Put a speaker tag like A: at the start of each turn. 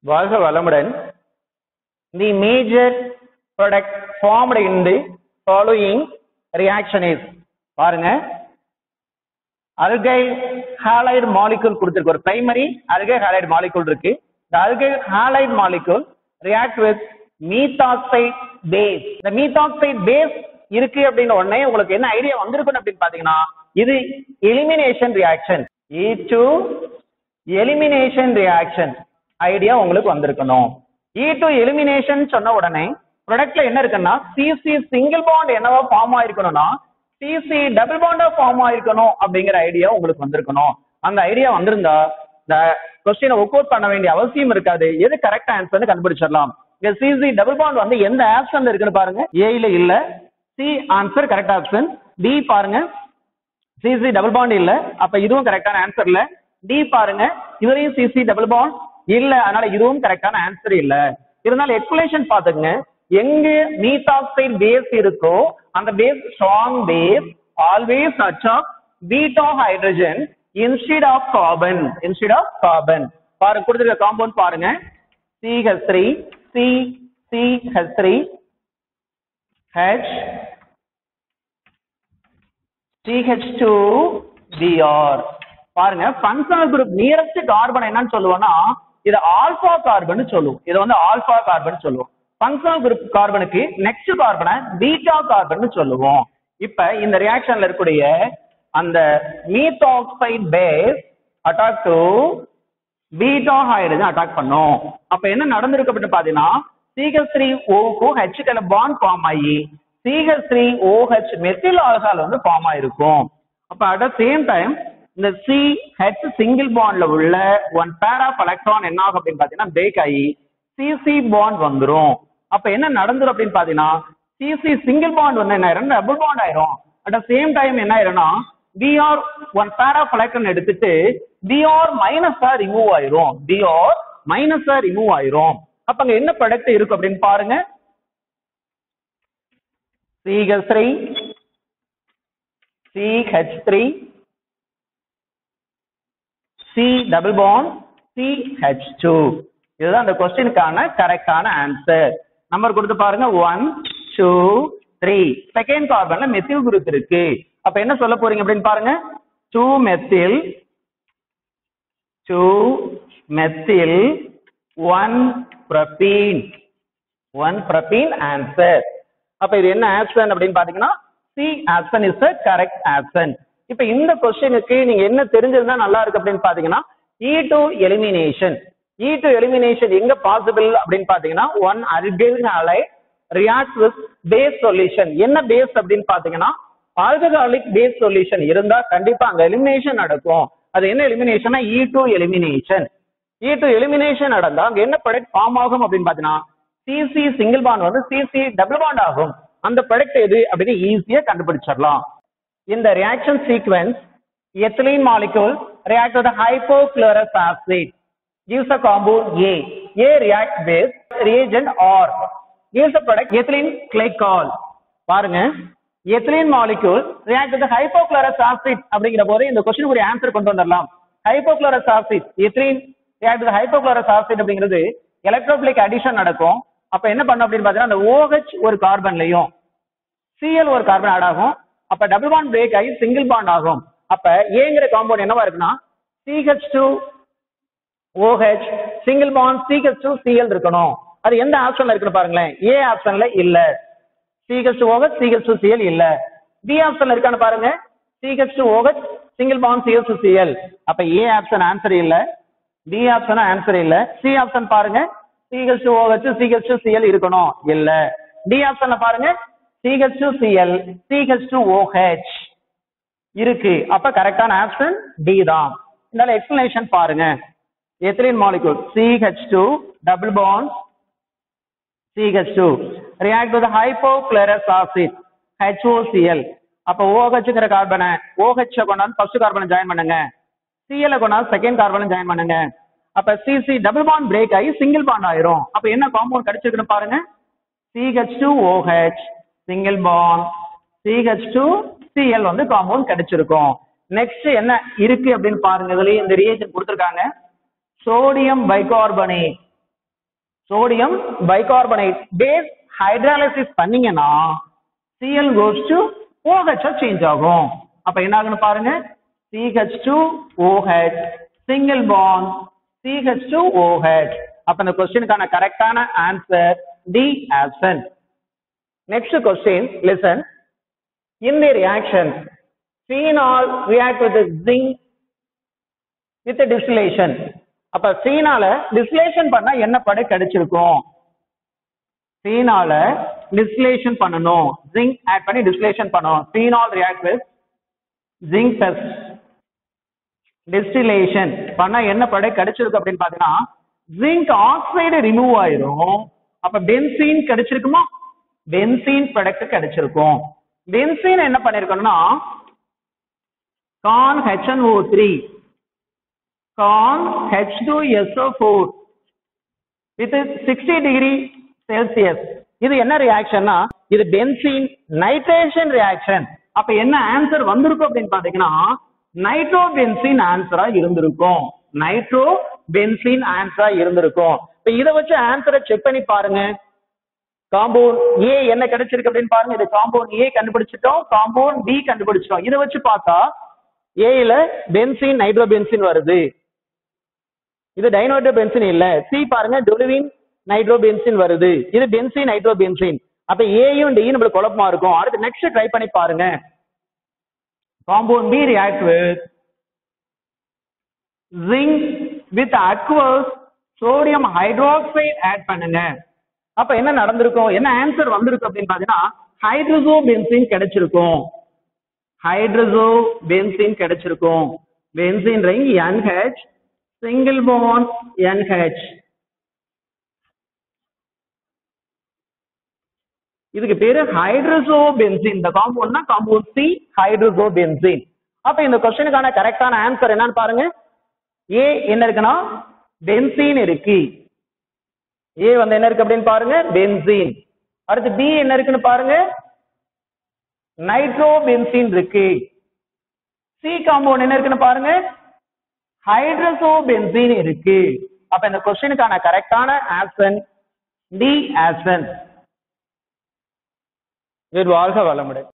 A: வாழ்க வளமுடன் the major product formed in the following reaction is பாருங்க அல்கைல் ஹாலைடு மாலிகூல் கொடுத்திருக்கு ஒரு பிரைமரி அல்கைல் ஹாலைடு மாலிகூல் இருக்கு இந்த alkyl halide molecule react with methoxide base இந்த மீத்தாக்சைட் பேஸ் இருக்கு அப்படின்ற உடனே உங்களுக்கு என்ன ஐடியா வந்திருக்கும் அப்படின்னு பாத்தீங்கன்னா இது elimination reaction E two elimination reaction idea உங்களுக்கு வந்திருக்கணும் இ டு எலிமினேஷன் சொன்ன உடனே ப்ராடக்ட்ல என்ன இருக்குன்னா சிசி சிங்கிள் பாண்ட் என்னவா ஃபார்ம் ஆயிருக்கணும்னா சிசி டபுள் பாண்டா ஃபார்ம் ஆயிருக்கணும் அப்படிங்கிற ஐடியா உங்களுக்கு வந்திருக்கணும் அந்த ஐடியா வந்திருந்தா இந்த கொஸ்டினை ஒர்க் அவுட் பண்ண வேண்டிய அவசியம் இருக்காது எது கரெக்ட் ஆன்சர்னு கண்டுபிடிச்சிடலாம் இங்க சிசி டபுள் பாண்ட் வந்து எந்த ஆப்ஷன்ல இருக்குன்னு பாருங்க ஏல இல்ல C answer correct option D பாருங்க சிசி டபுள் பாண்ட் இல்ல அப்ப இதுவும் கரெக்டான ஆன்சர் இல்ல டி பாருங்க இதுலயும் சிசி டபுள் பாண்ட் இல்ல அதனால இதுவும் கரெக்டான ஆன்சர் இல்ல இருந்தாலும் எக்ஸ்பிளேஷன் பாத்துங்க எங்க மீத்தாக்சைடு பேஸ் இருக்கோ அந்த base strong base always touch of beta hydrogen instead of carbon instead of carbon பாருங்க கொடுத்துருக்க காம்பவுண்ட் பாருங்க CH3 C CH3 H CH2 Br பாருங்க ஃபங்க்ஷனல் குரூப் நியரஸ்ட் கார்பன் என்னன்னு சொல்லுவோம்னா இது ஆல்பா கார்பன் சொல்லுவோம் இது வந்து ஆல்பா கார்பன் சொல்லுவோம் ஃபங்க்ஷனல் குரூப் கார்பனுக்கு நெக்ஸ்ட் கார்பனை பீட்டா கார்பன் சொல்லுவோம் இப்ப இந்த ரியாக்ஷன்ல இருக்கக்கூடிய அந்த methoxide base attack to beta hydrogen attack பண்ணும் அப்ப என்ன நடந்திருக்கு அப்படின்னு பாத்தீங்கன்னா சிஹெச் த்ரீ ஓக்கும் ஹெச்கல பாண்ட் ஃபார்ம் ஆகி CH three OH methyl alcohol வந்து ஃபார்ம் ஆயிருக்கும் அப்ப அட் த சேம் டைம் இந்த சி ஹெச் சிங்கிள் பாண்ட்ல உள்ள ஒன் பேர் ஆஃப் எலக்ட்ரான் என்ன ஆகும் அப்படின்னு பாத்தீங்கன்னா பிரேக் ஆகி சிசி பாண்ட் வந்துரும் அப்ப என்ன நடந்துரும் அப்படின்னு பாத்தீங்கன்னா சிசி சிங்கிள் பாண்ட் வந்து என்ன ஆயிரும் டபுள் பாண்ட் ஆயிரும் அட் த சேம் டைம் என்ன ஆயிரும்னா BR one pair of electron எடுத்துட்டு பிஆர் மைனஸா ரிமூவ் ஆயிரும் பிஆர் மைனஸா ரிமூவ் ஆயிரும் அப்ப அங்க என்ன ப்ராடக்ட் இருக்கு அப்படின்னு பாருங்க CH3 CH3 C double bond CH2 இதுதான் அந்த கொஸ்டினுக்கான கரெக்டான ஆன்சர் நம்பர் கொடுத்து பாருங்க ஒன் டூ த்ரீ செகண்ட் கார்பன்ல மெத்தில் குரூப் இருக்கு அப்ப என்ன சொல்ல போறீங்க அப்படின்னு பாருங்க two methyl two methyl one propene one propene answer அப்ப இது என்ன ஆப்ஷன் அப்படின்னு பாத்தீங்கன்னா C option is a correct option இப்ப இந்த கொஸ்டினுக்கு நீங்க என்ன தெரிஞ்சிருந்தா நல்லா இருக்கு அப்படின்னு பாத்தீங்கன்னா E two elimination E two elimination எங்க பாசிபிள் அப்படின்னு பாத்தீங்கன்னா one alkyl halide react with base solution என்ன பேஸ் அப்படின்னு பாத்தீங்கன்னா ஆல்கஹாலிக் பேஸ் சொல்யூஷன் இருந்தா கண்டிப்பா அங்க எலிமினேஷன் நடக்கும் அது என்ன elimination E two elimination E two elimination நடந்தா அங்க என்ன ப்ராடக்ட் ஃபார்ம் ஆகும் அப்படின்னு பாத்தீங்கன்னா சிசி சிங்கிள் பாண்ட் வந்து சிசி டபுள் பாண்ட் ஆகும் அந்த ப்ராடக்ட் எது அப்படின்னு ஈஸியா கண்டுபிடிச்சிடலாம் இந்த reaction sequence ethylene molecule react with a hypochlorous acid gives a compound A. A react with reagent R gives a product ethylene glycol. பாருங்க ethylene molecule react with a hypochlorous acid அப்படிங்கிற போது இந்த question ஒரு answer கொண்டு வந்துடலாம் hypochlorous acid ethylene react with hypochlorous acid அப்படிங்கிறது electrophilic addition நடக்கும் அப்ப என்ன பண்ணும் அப்படின்னு பாத்தீங்கன்னா அந்த OH ஒரு கார்பன்லயும் Cl ஒரு கார்பன் ஆட் ஆகும் அப்ப டபுள் பாண்ட் பிரேக் ஆகி சிங்கிள் பாண்ட் ஆகும் அப்ப ஏங்கிற காம்பவுண்ட் என்னவா இருக்குன்னா CH2 OH single bond CH2 Cl இருக்கணும் அது எந்த ஆப்ஷன்ல இருக்குன்னு பாருங்களேன் ஏ ஆப்ஷன்ல இல்ல CH2 OH CH2 Cl இல்ல பி ஆப்ஷன்ல இருக்கான்னு பாருங்க CH2 OH single bond CH2 Cl அப்ப ஏ ஆப்ஷன் ஆன்சர் இல்ல பி ஆப்ஷன் ஆன்சர் இல்ல சி ஆப்ஷன் பாருங்க CH2 OH CH2 Cl இருக்கணும் இல்ல டி ஆப்ஷன்ல பாருங்க CH2 Cl CH2 OH இருக்கு அப்ப கரெக்டான ஆப்ஷன் டி தான் இதனால எக்ஸ்பிளனேஷன் பாருங்க ethylene molecule CH2 double bond CH2 react with hypochlorous acid HOCl அப்ப OHங்கிற கார்பனை OH கொண்டாந்து ஃபர்ஸ்ட் கார்பனை ஜாயின் பண்ணுங்க Cl கொண்டாந்து செகண்ட் கார்பனை ஜாயின் பண்ணுங்க அப்ப CC டபுள் பாண்ட் பிரேக் ஆகி சிங்கிள் பாண்ட் ஆயிரும் அப்ப என்ன காம்பவுண்ட் கிடைச்சிருக்குன்னு பாருங்க CH2OH சிங்கிள் பாண்ட் CH2Cl வந்து காம்பவுண்ட் கிடைச்சிருக்கும் நெக்ஸ்ட் என்ன இருக்கு அப்படின்னு பாருங்க இதுலயே இந்த ரியேஜன் கொடுத்திருக்காங்க sodium bicarbonate sodium bicarbonate base hydrolysis பண்ணீங்கன்னா Cl goes to OH change ஆகும் அப்ப என்ன ஆகுன்னு பாருங்க CH2 OH single bond CH2 OH அப்ப இந்த கொஸ்டினுக்கான கரெக்டான answer D option next question listen in the reaction phenol react with zinc with a distillation அப்ப phenol distillation பண்ணா என்ன படை கிடைச்சிருக்கும் phenol distillation பண்ணணும் zinc add பண்ணி distillation பண்ணணும் phenol react with zinc plus distillation பண்ணா என்ன படை கிடைச்சிருக்கு அப்படின்னு பாத்தீங்கன்னா zinc oxide ரிமூவ் ஆயிரும் அப்ப பென்சீன் கிடைச்சிருக்குமா பென்சீன் ப்ராடக்ட் கிடைச்சிருக்கும் பென்சீன் என்ன பண்ணிருக்கணும்னா conc HNO3 conc H2SO4 with 60 degree Celsius இது என்ன ரியாக்ஷன்னா இது பென்சீன் நைட்ரேஷன் ரியாக்ஷன் அப்ப என்ன ஆன்சர் வந்திருக்கும் அப்படின்னு பாத்தீங்கன்னா நைட்ரோ பென்சீன் ஆன்சரா இருந்திருக்கும் நைட்ரோ பென்சீன் ஆன்சரா இருந்திருக்கும் இப்ப இத வச்சு ஆன்சரை செக் பண்ணி பாருங்க காம்பவுண்ட் ஏ என்ன கிடைச்சிருக்கு அப்படின்னு பாருங்க இது காம்பவுண்ட் ஏ கண்டுபிடிச்சிட்டோம் காம்பவுண்ட் பி கண்டுபிடிச்சிட்டோம் இதை வச்சு பார்த்தா ஏல பென்சின் நைட்ரோ பென்சின் வருது இது டைனோட்ரோ பென்சின் இல்ல சி பாருங்க டொலுவின் நைட்ரோ பென்சின் வருது இது பென்சின் நைட்ரோ பென்சின் அப்ப ஏயும் டி நம்மளுக்கு குழப்பமா இருக்கும் அடுத்து நெக்ஸ்ட் ட்ரை பண்ணி பாருங்க compound B react with zinc with aqueous sodium hydroxide add பண்ணுங்க அப்ப என்ன நடந்திருக்கும் என்ன ஆன்சர் வந்திருக்கு அப்படின்னு பாத்தீங்கன்னா ஹைட்ரஜோ பென்சின் கிடைச்சிருக்கும் ஹைட்ரஜோ பென்சின் கிடைச்சிருக்கும் benzene ring NH single bond NH இதுக்கு பேரு ஹைட்ரஜோ பென்சின் இந்த காம்பவுண்ட்னா காம்பவுண்ட் சி ஹைட்ரஜோ பென்சின் அப்ப இந்த கொஸ்டினுக்கான கரெக்டான ஆன்சர் என்னன்னு பாருங்க ஏ என்ன இருக்குன்னா பென்சீன் இருக்கு ஏ வந்து என்ன இருக்கு அப்படின்னு பாருங்க பென்சீன் அடுத்து பி என்ன இருக்குன்னு பாருங்க நைட்ரோ பென்சீன் இருக்கு சி காம்பவுண்ட் என்ன இருக்குன்னு பாருங்க ஹைட்ரசோ பென்சீன் இருக்கு அப்ப இந்த கொஸ்டினுக்கான கரெக்டான ஆப்ஷன் டி ஆப்ஷன் வாழ்க வளமுடன்